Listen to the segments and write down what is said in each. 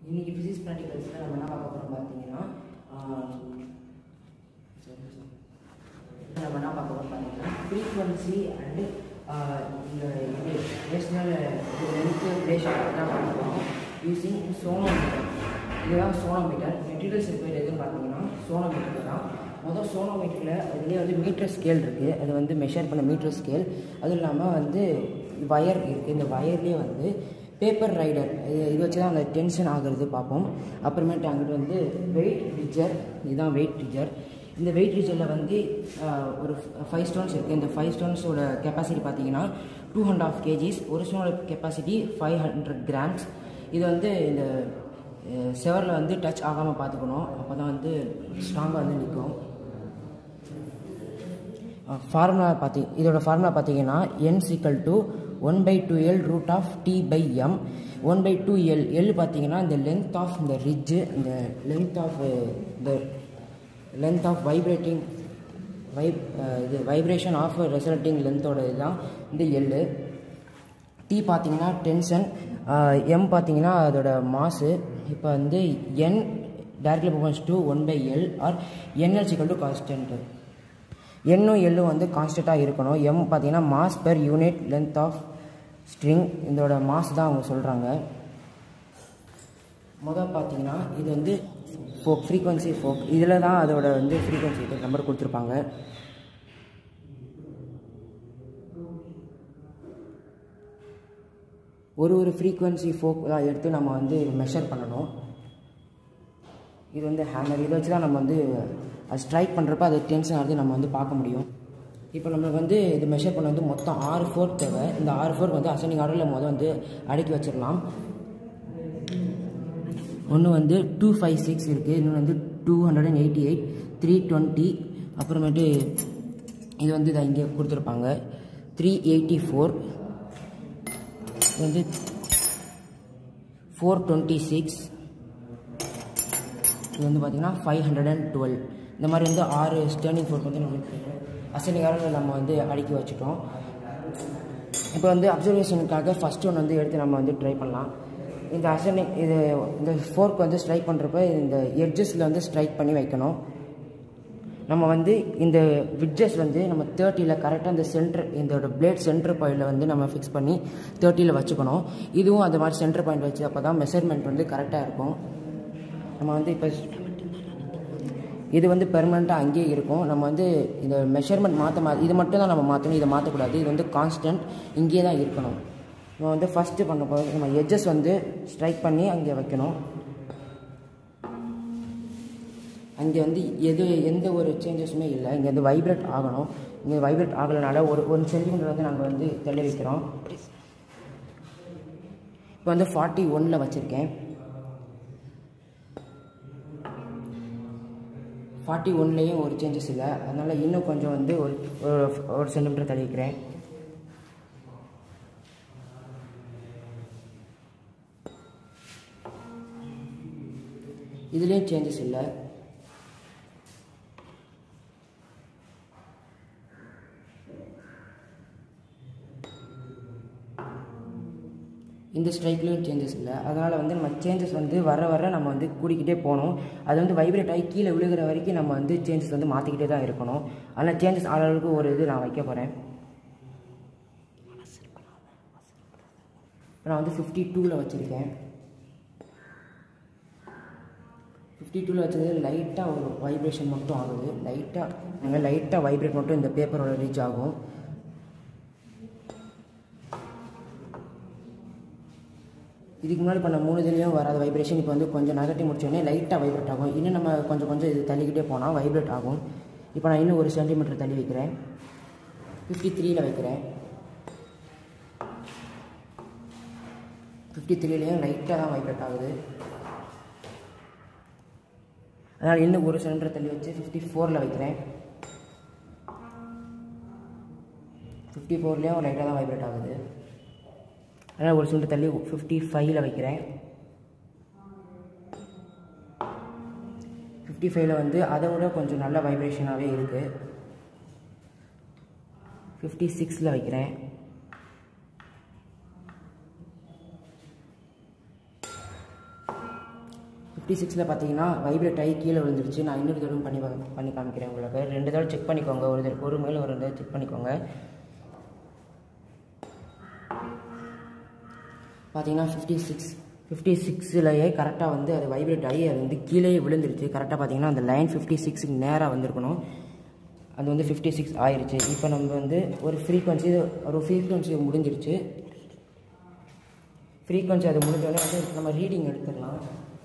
இன்னைக்கு ஃபிசிக்ஸ் ப்ராக்டிகல்ஸில் நம்ம என்ன பார்க்க போகிறோம் பார்த்தீங்கன்னா ஆஹ், sorry, sorry. நம்ம என்ன பார்க்க போகிறோம் பார்த்தீங்கன்னா ஃப்ரீக்வன்சி அண்டு இந்த இது நேஷனல் இது லென்த்து ரேஷன் தான் பார்க்க போகிறோம் யூஸிங் சோனோமீட்டர் இதுதான் சோனோமீட்டர் மெட்டீரியல்ஸ் ரிப்பேர் எதுன்னு பார்த்தீங்கன்னா சோனோமீட்டர் தான் முதல் சோனோமீட்டரில் அதுலேயே வந்து மீட்டர் ஸ்கேல் இருக்குது அது வந்து மெஷர் பண்ண மீட்டர் ஸ்கேல் அதுவும் இல்லாமல் வந்து வயர் இருக்குது இந்த வயர்லேயே வந்து பேப்பர் ரைடர் இது இது வச்சு தான் அந்த டென்ஷன் ஆகுறது பார்ப்போம் அப்புறமேட்டு அங்கிட்டு வந்து வெயிட் ரிஜர் இதுதான் வெயிட் ரிஜர் இந்த வெயிட் ரிஜரில் வந்து ஆஹ், ஒரு ஃபைவ் ஸ்டோன்ஸ் இருக்குது இந்த ஃபைவ் ஸ்டோன்ஸோட கெப்பாசிட்டி பார்த்தீங்கன்னா டூ ஹண்ட்ரட் ஆஃப் கேஜிஸ் ஒரு ஸ்டோனோட கெப்பாசிட்டி ஃபைவ் ஹண்ட்ரட் கிராம்ஸ் இது வந்து இந்த செவரில் வந்து டச் ஆகாமல் பார்த்துக்கணும் அப்போ தான் வந்து ஸ்ட்ராங்காக வந்து நிற்கும் ஃபார்முலா பார்த்தி இதோட ஃபார்முலா பார்த்தீங்கன்னா N equal to one by two L root of T by M one by two L L பார்த்தீங்கன்னா இந்த லென்த் ஆஃப் இந்த ரிட்ஜு இந்த லென்த் ஆஃப் இந்த லென்த் ஆஃப் வைப்ரேட்டிங் வைப் இது வைப்ரேஷன் ஆஃப் ரெசல்ட்டிங் லென்த்தோட இதுதான் இந்த எல்லு டி பார்த்தீங்கன்னா டென்ஷன் எம் பார்த்தீங்கன்னா அதோட மாசு இப்போ வந்து N directly propose to one by L or NL equal to constant எண்ணும் எல்லும் வந்து கான்ஸ்டண்ட்டாக இருக்கணும் எம் பார்த்தீங்கன்னா mass per unit length of string இதோட மாஸ் தான் அவங்க சொல்கிறாங்க முதல் பார்த்தீங்கன்னா இது வந்து ஃபோக் ஃப்ரீக்வன்சி ஃபோக் இதில் தான் அதோட வந்து ஃப்ரீக்வன்சி நம்பர் கொடுத்துருப்பாங்க ஒரு ஒரு ஃப்ரீக்வன்சி ஃபோக் தான் எடுத்து நம்ம வந்து மெஷர் பண்ணணும் இது வந்து ஹேமர் இதை வச்சு தான் நம்ம வந்து அது ஸ்ட்ரைக் பண்ணுறப்ப அது டென்ஷன் ஆகுது நம்ம வந்து பார்க்க முடியும் இப்போ நம்மளுக்கு வந்து இது மெஷர் பண்ண வந்து மொத்தம் ஆறு ஃபோர்க் தேவை இந்த ஆறு ஃபோர்க் வந்து அசனிங் ஆர்டரில் மொதல் வந்து அடுக்கி வச்சிடலாம் ஒன்று வந்து டூ ஃபைவ் சிக்ஸ் இருக்குது இன்னொன்று வந்து two hundred and eighty eight three twenty அப்புறமேட்டு இது வந்து இதை இங்கே கொடுத்துருப்பாங்க த்ரீ எயிட்டி ஃபோர் இது வந்து ஃபோர் டுவெண்ட்டி சிக்ஸ் இது வந்து பார்த்தீங்கன்னா ஃபைவ் ஹண்ட்ரட் அண்ட் டுவெல் இந்த மாதிரி வந்து ஆறு ஸ்டேர்னிங் ஃபோர்க் வந்து நம்மளுக்கு அசனிகாரம் நம்ம வந்து அடுக்கி வச்சுட்டோம் இப்போ வந்து அப்சர்வேஷனுக்காக ஃபஸ்ட் ஒன் வந்து எடுத்து நம்ம வந்து ட்ரை பண்ணலாம் இந்த அசனிங் இது இந்த ஃபோர்க் வந்து ஸ்ட்ரைக் பண்ணுறப்ப இந்த எட்ஜஸில் வந்து ஸ்ட்ரைக் பண்ணி வைக்கணும் நம்ம வந்து இந்த விட்ஜஸ் வந்து நம்ம தேர்ட்டியில் கரெக்டாக இந்த சென்டர் இதோட பிளேட் சென்டர் பாயிண்டில் வந்து நம்ம ஃபிக்ஸ் பண்ணி தேர்ட்டியில் வச்சுக்கணும் இதுவும் அந்த மாதிரி சென்டர் பாயிண்ட் வச்சு அப்போ தான் மெஷர்மெண்ட் வந்து கரெக்டாக இருக்கும் நம்ம வந்து இப்போ இது வந்து பெர்மனெண்ட்டாக அங்கேயே இருக்கும் நம்ம வந்து இந்த மெஷர்மெண்ட் மாற்ற மா இது மட்டும் தான் நம்ம மாற்றணும் இதை மாற்றக்கூடாது இது வந்து கான்ஸ்டன்ட் இங்கேயே தான் இருக்கணும் நம்ம வந்து ஃபஸ்ட்டு பண்ண போது நம்ம எட்ஜஸ் வந்து ஸ்ட்ரைக் பண்ணி அங்கே வைக்கணும் அங்கே வந்து எது எந்த ஒரு சேஞ்சஸுமே இல்லை இங்கே வந்து வைப்ரேட் ஆகணும் இங்கே வைப்ரேட் ஆகலைனால ஒரு ஒன் சென்டிமீட்டர் வந்து நாங்கள் வந்து தள்ளி வைக்கிறோம் இப்போ வந்து ஃபார்ட்டி ஒனில் வச்சுருக்கேன் ஃபார்ட்டி ஒன்லேயும் ஒரு சேஞ்சஸ் இல்லை அதனால் இன்னும் கொஞ்சம் வந்து ஒரு ஒரு- ஒரு சென்டிமீட்டர் தள்ளி வைக்கிறேன் இதுலேயும் சேஞ்சஸ் இல்லை இந்த ஸ்ட்ரைக்லேயும் சேஞ்சஸ் இல்லை அதனால் வந்து நம்ம சேஞ்சஸ் வந்து வர வர நம்ம வந்து கூடிக்கிட்டே போகணும் அது வந்து வைப்ரேட் ஆகி கீழே விழுகிற வரைக்கும் நம்ம வந்து சேஞ்சஸ் வந்து மாற்றிக்கிட்டே தான் இருக்கணும் அதனால் சேஞ்சஸ் அளவுக்கு ஒரு இது நான் வைக்க போகிறேன் நான் வந்து ஃபிஃப்டி டூவில் வச்சுருக்கேன் ஃபிஃப்டி டூவில் வச்சது லைட்டாக ஒரு வைப்ரேஷன் மட்டும் ஆகுது லைட்டாக நாங்கள் லைட்டாக வைப்ரேட் மட்டும் இந்த பேப்பரோட ரீச் ஆகும் இதுக்கு முன்னாடி பண்ண மூணு இதுலேயும் வராத வைப்ரேஷன் இப்போ வந்து கொஞ்சம் நகட்டி முடிச்சோடனே லைட்டாக வைப்ரேட் ஆகும் இன்னும் நம்ம கொஞ்சம் கொஞ்சம் இது தள்ளிக்கிட்டே போனால் வைப்ரேட் ஆகும் இப்போ நான் இன்னும் ஒரு சென்டிமீட்டர் தள்ளி வைக்கிறேன் ஃபிஃப்டி த்ரீயில் வைக்கிறேன் ஃபிஃப்டி த்ரீலேயும் லைட்டாக தான் வைப்ரேட் ஆகுது அதனால் இன்னும் ஒரு சென்டிமீட்டர் தள்ளி வச்சு ஃபிஃப்டி ஃபோரில் வைக்கிறேன் ஃபிஃப்டி ஃபோர்லேயும் லைட்டாக தான் வைப்ரேட் ஆகுது அதனால் ஒரு சுண்டு தள்ளி ஃபிஃப்டி ஃபைவ்ல வைக்கிறேன் ஃபிஃப்டி ஃபைவ்ல வந்து அதை விட கொஞ்சம் நல்ல வைப்ரேஷனாகவே இருக்குது ஃபிஃப்டி சிக்ஸில் வைக்கிறேன் ஃபிஃப்டி சிக்ஸில் பார்த்தீங்கன்னா வைப்ரேட் ஆகி கீழே விழுந்துருச்சு நான் இன்னொரு தடவை பண்ணி பா- பண்ணி காமிக்கிறேன் உங்களுக்கு ரெண்டு தடவை செக் பண்ணிக்கோங்க ஒரு தடவை ஒரு மேலே ஒரு ரெண்டு தடவை செக் பண்ணிக்கோங்க பார்த்தீங்கன்னா ஃபிஃப்டி சிக்ஸ் ஃபிஃப்டி சிக்ஸ்லையே கரெக்டாக வந்து அது வைப்ரேட் ஆகி அது வந்து கீழே விழுந்துருச்சு கரெக்டாக பார்த்தீங்கன்னா அந்த லைன் ஃபிஃப்டி சிக்ஸுக்கு நேராக வந்திருக்கணும் அது வந்து ஃபிஃப்டி சிக்ஸ் ஆயிருச்சு இப்போ நம்ம வந்து ஒரு ஃப்ரீக்வன்சி ஒரு ஃப்ரீக்வன்சி முடிஞ்சிருச்சு ஃப்ரீக்வன்சி அது முடிஞ்சோடனே வந்து நம்ம ரீடிங் எடுத்துடலாம்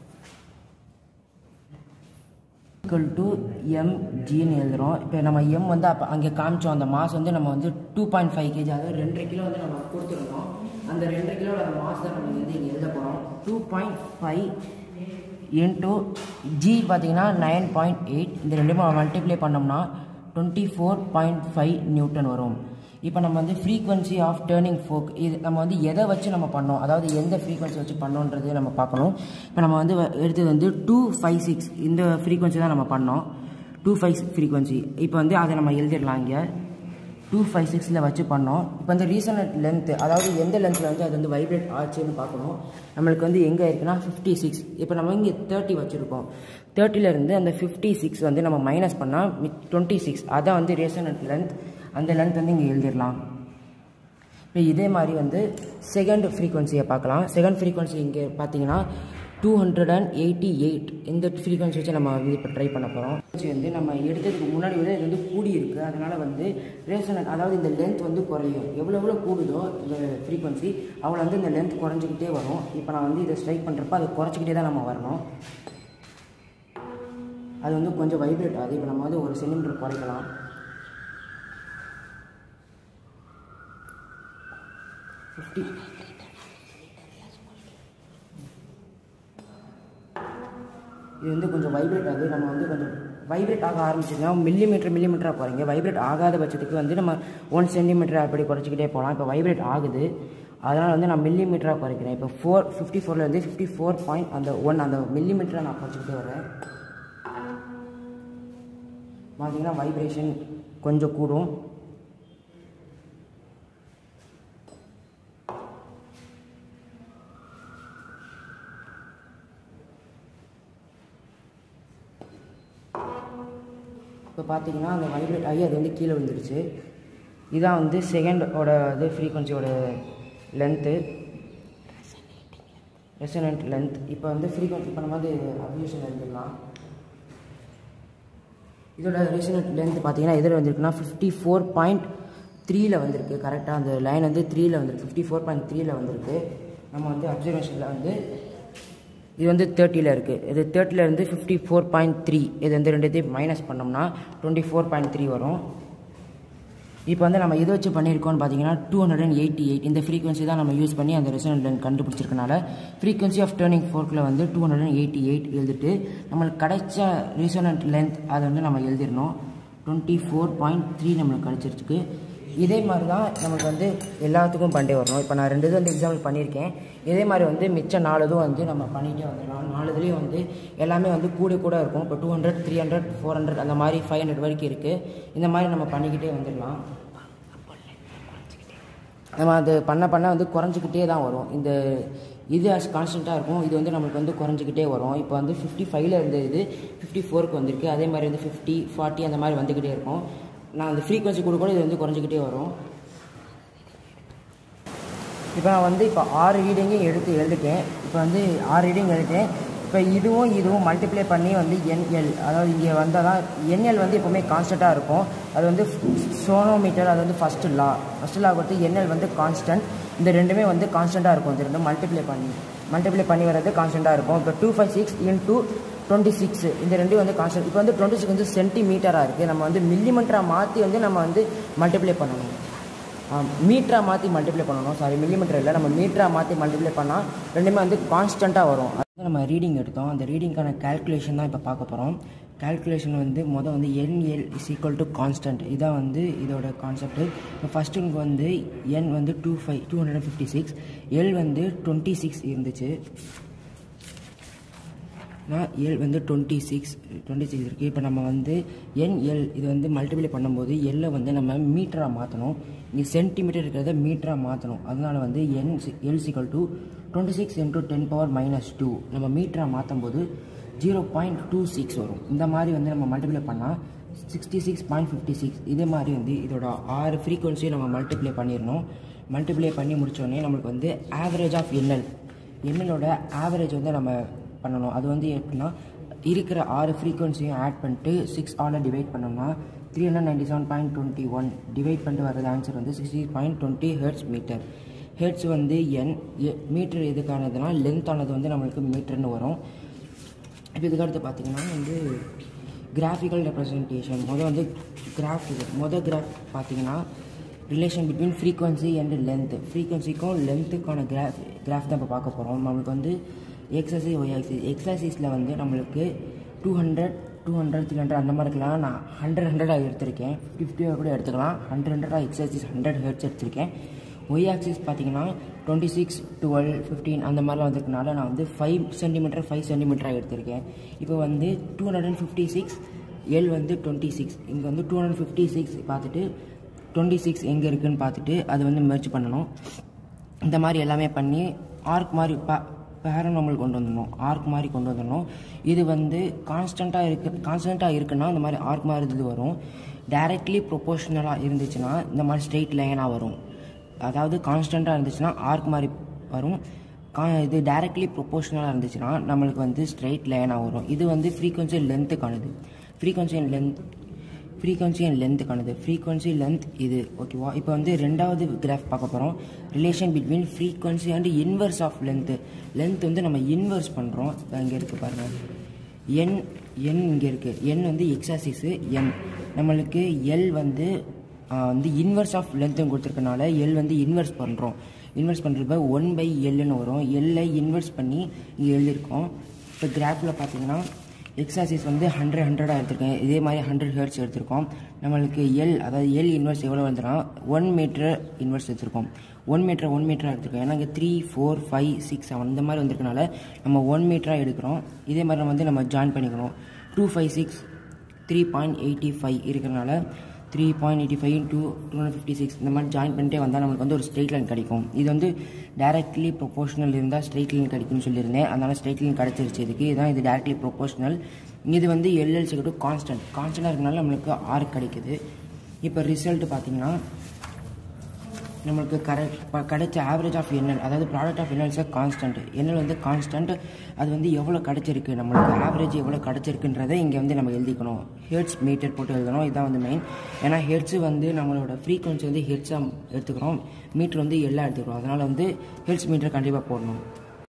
ஈக்குவல் டு எம்ஜின்னு எழுதுகிறோம் இப்போ நம்ம எம் வந்து அப்போ அங்கே காமிச்சோம் அந்த மாஸ் வந்து நம்ம வந்து டூ பாயிண்ட் ஃபைவ் கேஜி அதாவது ரெண்டரை கிலோ வந்து நம்ம கொடுத்துருந்தோம் அந்த ரெண்டரை கிலோட அந்த மாஸ் தான் நம்ம வந்து இங்கே எழுத போகிறோம் two point five into G பார்த்தீங்கன்னா நைன் பாயிண்ட் எயிட் இந்த ரெண்டுமே மல்டிப்ளை பண்ணோம்னா twenty four point five newton வரும் இப்போ நம்ம வந்து ஃப்ரீக்வன்சி ஆஃப் டேர்னிங் ஃபோக் இது நம்ம வந்து எதை வச்சு நம்ம பண்ணோம் அதாவது எந்த ஃப்ரீக்வன்சி வச்சு பண்ணோன்றது நம்ம பார்க்கணும் இப்போ நம்ம வந்து வ- எடுத்தது வந்து டூ ஃபைவ் சிக்ஸ் இந்த ஃப்ரீக்வன்சி தான் நம்ம பண்ணோம் டூ ஃபைவ் ஃப்ரீக்வன்சி இப்போ வந்து அதை நம்ம எழுதிடலாம் இங்கே டூ ஃபைவ் சிக்ஸில் வச்சு பண்ணோம் இப்போ வந்து ரீசனட் லென்த்து அதாவது எந்த லென்த்தில் வந்து அது வந்து வைப்ரேட் ஆச்சுன்னு பார்க்கணும் நம்மளுக்கு வந்து எங்கே இருக்குன்னா ஃபிஃப்டி சிக்ஸ் இப்போ நம்ம இங்கே தேர்ட்டி வச்சுருக்கோம் தேர்ட்டிலேருந்து அந்த ஃபிஃப்டி சிக்ஸ் வந்து நம்ம மைனஸ் பண்ணால் டுவெண்ட்டி சிக்ஸ் அதான் வந்து ரீசனட் லென்த் அந்த லென்த் வந்து இங்கே எழுதிடலாம் இப்போ இதே மாதிரி வந்து செகண்ட் ஃப்ரீக்வன்சியை பார்க்கலாம் செகண்ட் ஃப்ரீக்வன்சி இங்கே பார்த்தீங்கன்னா two hundred and eighty eight இந்த ஃப்ரீக்வன்சி வச்சு நம்ம வந்து இப்போ ட்ரை பண்ண போகிறோம் வந்து நம்ம எடுத்ததுக்கு முன்னாடி விட இது வந்து கூடி இருக்குது அதனால் வந்து ரேஷன் அதாவது இந்த லென்த் வந்து குறையும் எவ்வளோ எவ்வளோ கூடுதோ இந்த ஃப்ரீக்வன்சி அவ்வளோ வந்து இந்த லென்த் குறைஞ்சிக்கிட்டே வரும் இப்போ நான் வந்து இதை ஸ்ட்ரைக் பண்ணுறப்ப அது குறைச்சிக்கிட்டே தான் நம்ம வரணும் அது வந்து கொஞ்சம் வைப்ரேட் ஆகுது இப்போ நம்ம வந்து ஒரு சென்டிமீட்டர் குறைக்கலாம் ஃபிஃப்டி இது வந்து கொஞ்சம் வைப்ரேட் ஆகுது நம்ம வந்து கொஞ்சம் வைப்ரேட் ஆக ஆரம்பிச்சிங்கன்னா மில்லிமீட்டர் மில்லிமீட்டராக போகிறீங்க வைப்ரேட் ஆகாத பட்சத்துக்கு வந்து நம்ம ஒன் சென்டிமீட்டர் அப்படி குறைச்சிக்கிட்டே போகலாம் இப்போ வைப்ரேட் ஆகுது அதனால் வந்து நான் மில்லிமீட்டராக குறைக்கிறேன் இப்போ ஃபோர் ஃபிஃப்டி ஃபோர்லேருந்து ஃபிஃப்டி ஃபோர் பாயிண்ட் அந்த ஒன் அந்த மில்லிமீட்டரை நான் குறைச்சிக்கிட்டே வரேன் பார்த்தீங்கன்னா வைப்ரேஷன் கொஞ்சம் கூடும் இப்போ பார்த்தீங்கன்னா அந்த வைப்ரேட் ஆகி அது வந்து கீழே விழுந்துருச்சு இதான் வந்து செகண்டோட இது ஃப்ரீக்வன்சியோட லென்த்து ரெசனண்ட் லென்த் இப்போ வந்து ஃப்ரீக்வன்சி இப்போ நம்ம வந்து அப்யூஷன் எழுதிடலாம் இதோட ரெசனண்ட் லென்த் பார்த்தீங்கன்னா எதில் வந்திருக்குன்னா ஃபிஃப்டி ஃபோர் பாயிண்ட் த்ரீயில் வந்திருக்கு கரெக்டாக அந்த லைன் வந்து த்ரீயில் வந்திருக்கு ஃபிஃப்டி ஃபோர் பாயிண்ட் த்ரீயில் வந்திருக்கு நம்ம வந்து அப்சர்வேஷனில் வந்து இது வந்து தேர்ட்டியில் இருக்குது இது தேர்ட்டியில் இருந்து ஃபிஃப்டி ஃபோர் பாயிண்ட் த்ரீ இது வந்து ரெண்டுத்தையும் மைனஸ் பண்ணோம்னா டுவெண்ட்டி ஃபோர் பாயிண்ட் த்ரீ வரும் இப்போ வந்து நம்ம எதை வச்சு பண்ணியிருக்கோம்னு பார்த்தீங்கன்னா two hundred and eighty eight இந்த ஃப்ரீக்வன்சி தான் நம்ம யூஸ் பண்ணி அந்த ரெசனட் லென்த் கண்டுபிடிச்சிருக்கனால ஃப்ரீக்வன்சி ஆஃப் டேர்னிங் ஃபோர்க்கில் வந்து two hundred and eighty eight எழுதிட்டு நம்மளுக்கு கிடைச்ச ரெசனட் லென்த் அதை வந்து நம்ம எழுதிடணும் டுவெண்ட்டி ஃபோர் பாயிண்ட் த்ரீ நம்மளுக்கு கிடச்சிருக்கு இதே மாதிரி தான் நமக்கு வந்து எல்லாத்துக்கும் பண்ணிட்டே வரணும் இப்போ நான் ரெண்டு இது வந்து எக்ஸாம்பிள் பண்ணியிருக்கேன் இதே மாதிரி வந்து மிச்ச நாலு இதுவும் வந்து நம்ம பண்ணிகிட்டே வந்துடலாம் நாலு இதுலேயும் வந்து எல்லாமே வந்து கூட கூட இருக்கும் இப்போ two hundred three hundred four hundred அந்த மாதிரி ஃபைவ் ஹண்ட்ரட் வரைக்கும் இருக்குது இந்த மாதிரி நம்ம பண்ணிக்கிட்டே வந்துடலாம் நம்ம அது பண்ண பண்ண வந்து குறைஞ்சிக்கிட்டே தான் வரும் இந்த இது அஸ் கான்ஸ்டண்ட்டாக இருக்கும் இது வந்து நம்மளுக்கு வந்து குறைஞ்சிக்கிட்டே வரும் இப்போ வந்து ஃபிஃப்டி ஃபைவ்ல இருந்த இது ஃபிஃப்டி ஃபோருக்கு வந்திருக்கு அதே மாதிரி வந்து ஃபிஃப்டி ஃபார்ட்டி அந்த மாதிரி வந்துக்கிட்டே இருக்கும் நான் அந்த ஃப்ரீக்வன்சி கூட கூட இது வந்து குறைஞ்சிக்கிட்டே வரும் இப்போ நான் வந்து இப்போ ஆறு ரீடிங்கையும் எடுத்து எழுதிட்டேன் இப்போ வந்து ஆறு ரீடிங் எழுதிட்டேன் இப்போ இதுவும் இதுவும் மல்டிப்ளை பண்ணி வந்து என்எல் அதாவது இங்கே வந்தால் தான் என்எல் வந்து எப்போவுமே கான்ஸ்டண்ட்டாக இருக்கும் அது வந்து சோனோமீட்டர் அது வந்து ஃபஸ்ட்டு லா ஃபஸ்ட்டு லா பொறுத்து என்எல் வந்து கான்ஸ்டன்ட் இந்த ரெண்டுமே வந்து கான்ஸ்டண்ட்டாக இருக்கும் இது ரெண்டும் மல்டிப்ளை பண்ணி மல்டிப்ளை பண்ணி வர்றது கான்ஸ்டண்ட்டாக இருக்கும் இப்போ two five six into twenty six இந்த ரெண்டும் வந்து கான்ஸ்டன்ட் இப்போ வந்து டுவெண்ட்டி சிக்ஸ் வந்து சென்டிமீட்டராக இருக்குது நம்ம வந்து மில்லிமீட்டராக மாற்றி வந்து நம்ம வந்து மல்டிப்ளை பண்ணணும் மீட்டராக மாற்றி மல்டிப்ளை பண்ணணும் சாரி மில்லிமீட்டர் இல்லை நம்ம மீட்டராக மாற்றி மல்டிப்ளை பண்ணால் ரெண்டுமே வந்து கான்ஸ்டண்ட்டாக வரும் அது நம்ம ரீடிங் எடுத்தோம் அந்த ரீடிங்க்கான கால்குலேஷன் தான் இப்போ பார்க்க போகிறோம் கால்குலேஷன் வந்து மொதல் வந்து NL is equal to constant இதான் வந்து இதோட கான்செப்ட் இப்போ ஃபஸ்ட்டு உங்களுக்கு வந்து என் வந்து two five two hundred fifty six L வந்து டுவெண்ட்டி சிக்ஸ் இருந்துச்சு நான் எல் வந்து டுவெண்ட்டி சிக்ஸ் டுவெண்ட்டி சிக்ஸ் இருக்குது இப்போ நம்ம வந்து என் எல் இது வந்து மல்டிப்ளை பண்ணும்போது எல்லை வந்து நம்ம மீட்டராக மாற்றணும் இங்கே சென்டிமீட்டர் இருக்கிறத மீட்டராக மாற்றணும் அதனால வந்து N L equal to twenty six into ten power minus two நம்ம மீட்டராக மாற்றும் போது ஜீரோ பாயிண்ட் டூ சிக்ஸ் வரும் இந்த மாதிரி வந்து நம்ம மல்டிப்ளை பண்ணால் sixty six point fifty six இதே மாதிரி வந்து இதோட ஆறு ஃப்ரீக்வன்சியை நம்ம மல்டிப்ளை பண்ணிடணும் மல்டிப்ளை பண்ணி முடித்தோடனே நம்மளுக்கு வந்து ஆவரேஜ் ஆஃப் என்எல் என்எலோட ஆவரேஜ் வந்து நம்ம பண்ணணும் அது வந்து எப்படின்னா இருக்கிற ஆறு ஃப்ரீக்வன்சியும் ஆட் பண்ணிட்டு சிக்ஸ் ஆல டிவைட் பண்ணோம்னா three hundred ninety seven point twenty one divide பண்ணிட்டு வர்றது ஆன்சர் வந்து sixty point twenty hertz meter hertz வந்து என் மீட்டர் எதுக்கானதுன்னா லென்த் ஆனது வந்து நம்மளுக்கு மீட்டர்னு வரும் இப்போ இதுக்கடுத்து பார்த்தீங்கன்னா வந்து கிராஃபிக்கல் ரெப்ரசன்டேஷன் மொதல் வந்து கிராஃப் இது மொதல் கிராஃப் பார்த்தீங்கன்னா relation between frequency and length ஃப்ரீக்வன்சிக்கும் லென்த்துக்கான கிராஃப் கிராஃப் தான் இப்போ பார்க்க போகிறோம் நம்மளுக்கு வந்து எக்ஸசைஸ் ஒய் ஆக்சிஸ் எக்ஸசைஸில் வந்து நம்மளுக்கு two hundred two hundred three hundred அந்த மாதிரி இருக்கலாம் நான் ஹண்ட்ரட் ஹண்ட்ரடாக எடுத்திருக்கேன் ஃபிஃப்டியாக கூட எடுத்துக்கலாம் ஹண்ட்ரட் ஹண்ட்ரடாக எக்ஸசைஸ் ஹண்ட்ரட் ஹெட்ஸ் எடுத்திருக்கேன் ஒய் ஆக்சிஸ் பார்த்தீங்கன்னா டுவெண்ட்டி சிக்ஸ் டுவெல் ஃபிஃப்டீன் அந்த மாதிரிலாம் வந்திருக்கனால நான் வந்து ஃபைவ் சென்டிமீட்டர் ஃபைவ் சென்டிமீட்டராக எடுத்திருக்கேன் இப்போ வந்து two hundred and fifty six L வந்து டுவெண்ட்டி சிக்ஸ் இங்கே வந்து டூ ஹண்ட்ரட் ஃபிஃப்டி சிக்ஸ் பார்த்துட்டு டுவெண்ட்டி சிக்ஸ் எங்கே இருக்குதுன்னு பார்த்துட்டு அது வந்து மெர்ச் பண்ணணும் இந்த மாதிரி எல்லாமே பண்ணி ஆர்க் மாதிரி ப பேரனாமல் கொண்டு வந்துடணும் ஆர்க் மாதிரி கொண்டு வந்துடணும் இது வந்து கான்ஸ்டண்ட்டாக இருக்கு கான்ஸ்டண்ட்டாக இருக்குன்னா இந்த மாதிரி ஆர்க் மாதிரி இது வரும் டைரக்ட்லி ப்ரொபோஷ்னலாக இருந்துச்சுன்னா இந்த மாதிரி ஸ்ட்ரெயிட் லைனாக வரும் அதாவது கான்ஸ்டண்ட்டாக இருந்துச்சுன்னா ஆர்க் மாதிரி வரும் கா இது டைரக்ட்லி ப்ரொபோஷ்னலாக இருந்துச்சுன்னா நம்மளுக்கு வந்து ஸ்ட்ரெயிட் லைனாக வரும் இது வந்து ஃப்ரீக்வன்சி லென்த்துக்கானது frequency and length frequency and லென்த்துக்கானது ஃப்ரீக்வன்சி லென்த் இது ஓகேவா இப்போ வந்து ரெண்டாவது கிராஃப் பார்க்க போகிறோம் relation between frequency and inverse of length length வந்து நம்ம இன்வர்ஸ் பண்ணுறோம் இங்கே இருக்குது பாருங்கள் என் என் இங்கே இருக்குது என் வந்து எக்ஸாசிஸு என் நம்மளுக்கு எல் வந்து வந்து இன்வர்ஸ் ஆஃப் லென்த்தும் கொடுத்துருக்கனால எல் வந்து இன்வர்ஸ் பண்ணுறோம் இன்வெர்ஸ் பண்ணுறப்ப ஒன் பை எல்லுன்னு வரும் எல்லை இன்வெர்ஸ் பண்ணி இங்கே எழுதியிருக்கோம் இப்போ கிராஃபில் பார்த்தீங்கன்னா எக்ஸாசிஸ் வந்து ஹண்ட்ரட் ஹண்ட்ரடாக எடுத்திருக்கேன் இதே மாதிரி ஹண்ட்ரட் ஹெர்ட்ஸ் எடுத்திருக்கோம் நம்மளுக்கு எல் அதாவது எல் இன்வெர்ஸ் எவ்வளோ வந்துன்னா ஒன் மீட்டர் இன்வெர்ஸ் எடுத்திருக்கோம் ஒன் மீட்டர் ஒன் மீட்டராக எடுத்திருக்கோம் ஏன்னா இங்கே three four five six seven இந்த மாதிரி வந்திருக்கனால நம்ம ஒன் மீட்டராக எடுக்கிறோம் இதே மாதிரி நம்ம வந்து நம்ம ஜாயின் பண்ணிக்கணும் two five six three point eighty five இருக்கிறனால three point eighty five two two hundred fifty six இந்த மாதிரி ஜாயின் பண்ணிட்டே வந்தால் நமக்கு வந்து ஒரு ஸ்ட்ரெயிட் லைன் கிடைக்கும் இது வந்து டேரக்ட்லி ப்ரொபோஷனல் இருந்தால் ஸ்ட்ரெயிட் லைன் கிடைக்கும்னு சொல்லியிருந்தேன் அதனால் ஸ்ட்ரெயிட் லைன் கிடச்சிருச்சு இதுக்கு இதுதான் இது டேரக்ட்லி ப்ரொபோஷனல் இது வந்து எல்எல்சி டு கான்ஸ்டன்ட் கான்ஸ்டன்டாக இருக்கனால நம்மளுக்கு ஆர் கிடைக்குது இப்போ ரிசல்ட் பார்த்தீங்கன்னா நம்மளுக்கு கரெக்ட் கிடைச்ச ஆவரேஜ் ஆஃப் என்எல் அதாவது product of NL sir constant NL வந்து கான்ஸ்டன்ட் அது வந்து எவ்வளோ கிடச்சிருக்கு நம்மளுக்கு ஆவரேஜ் எவ்வளோ கிடச்சிருக்குன்றதை இங்கே வந்து நம்ம எழுதிக்கணும் ஹெர்ட்ஸ் மீட்டர் போட்டு எழுதணும் இதுதான் வந்து மெயின் ஏன்னா ஹெர்ட்ஸு வந்து நம்மளோட ஃப்ரீக்வன்சி வந்து ஹெர்ட்ஸாக எடுத்துக்கிறோம் மீட்டர் வந்து எல்லாம் எடுத்துக்கிறோம் அதனால் வந்து ஹெர்ட்ஸ் மீட்டர் கண்டிப்பாக போடணும்